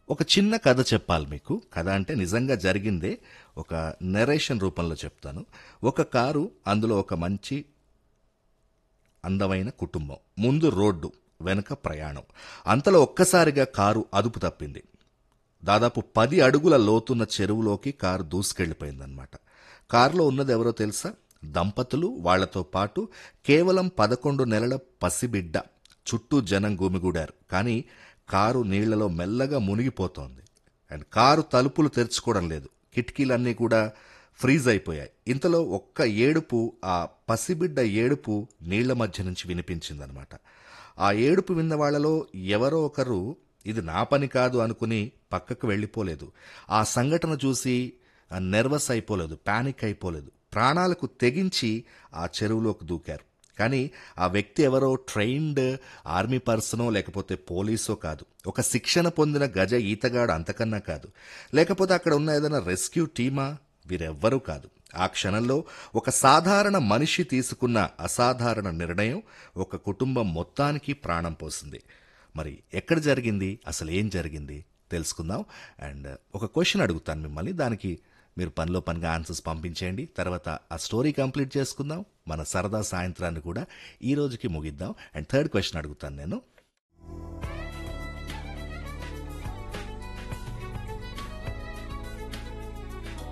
ఒక చిన్న కథ చెప్పాలి మీకు కథ అంటే నిజంగా జరిగిందే ఒక నెరేషన్ రూపంలో చెప్తాను ఒక కారు అందులో ఒక మంచి అందమైన కుటుంబం ముందు రోడ్డు వెనుక ప్రయాణం అంతలో ఒక్కసారిగా కారు అదుపు తప్పింది దాదాపు పది అడుగుల లోతున్న చెరువులోకి కారు దూసుకెళ్లిపోయిందనమాట కారులో ఉన్నది ఎవరో తెలుసా దంపతులు వాళ్లతో పాటు కేవలం పదకొండు నెలల పసిబిడ్డ చుట్టూ జనం గుమిగూడారు కానీ కారు నీళ్లలో మెల్లగా మునిగిపోతోంది అండ్ కారు తలుపులు తెరుచుకోవడం లేదు కిటికీలన్నీ కూడా ఫ్రీజ్ అయిపోయాయి ఇంతలో ఒక్క ఏడుపు ఆ పసిబిడ్డ ఏడుపు నీళ్ల మధ్య నుంచి వినిపించిందనమాట ఆ ఏడుపు విన్న వాళ్లలో ఎవరో ఒకరు ఇది నా పని కాదు అనుకుని పక్కకు వెళ్ళిపోలేదు ఆ సంఘటన చూసి నెర్వస్ అయిపోలేదు పానిక్ అయిపోలేదు ప్రాణాలకు తెగించి ఆ చెరువులోకి దూకారు కానీ ఆ వ్యక్తి ఎవరో ట్రైన్డ్ ఆర్మీ పర్సనో లేకపోతే పోలీసో కాదు ఒక శిక్షణ పొందిన గజ ఈతగాడు అంతకన్నా కాదు లేకపోతే అక్కడ ఉన్న ఏదైనా రెస్క్యూ టీమా వీరెవ్వరూ కాదు ఆ క్షణంలో ఒక సాధారణ మనిషి తీసుకున్న అసాధారణ నిర్ణయం ఒక కుటుంబం మొత్తానికి ప్రాణం పోసింది మరి ఎక్కడ జరిగింది అసలు ఏం జరిగింది తెలుసుకుందాం అండ్ ఒక క్వశ్చన్ అడుగుతాను మిమ్మల్ని దానికి మీరు పనిలో పనిగా ఆన్సర్స్ పంపించేయండి తర్వాత ఆ స్టోరీ కంప్లీట్ చేసుకుందాం మన సరదా సాయంత్రాన్ని కూడా ఈ రోజుకి ముగిద్దాం అండ్ థర్డ్ క్వశ్చన్ అడుగుతాను నేను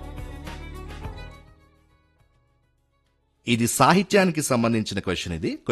ఇది సాహిత్యానికి సంబంధించిన క్వశ్చన్ ఇది